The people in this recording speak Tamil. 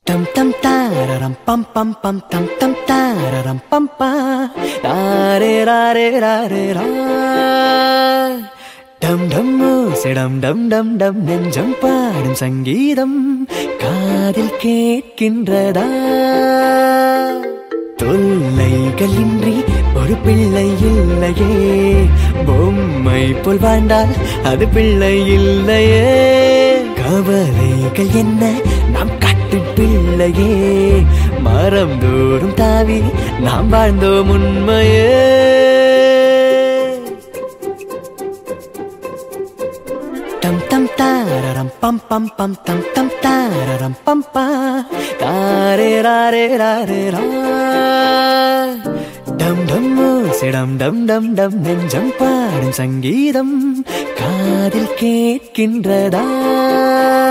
Tam tam tararam pam pam pam tam tam tararam pam pa rare rare rare ra டம் டம் ஓசைடம் டம் டம் டம் நெஞ்சம் பாடும் சங்கீதம் காதில் கேட்கின்றதா தொல்லைகளின்றி ஒரு பிள்ளை இல்லையே பொம்மை போல் வாழ்ந்தால் அது பிள்ளை இல்லையே கவலைகள் என்ன நாம் கட்டும் பிள்ளையே மரம் தோறும் தாவி நாம் வாழ்ந்தோம் உண்மையே Tam tam tararam pam pam pam tam tam tararam pam pa tare rare rare ra டம் டம் ஓசைடம் டம் டம் டம் நெஞ்சம் பாடும் சங்கீதம் காதில் கேட்கின்றதா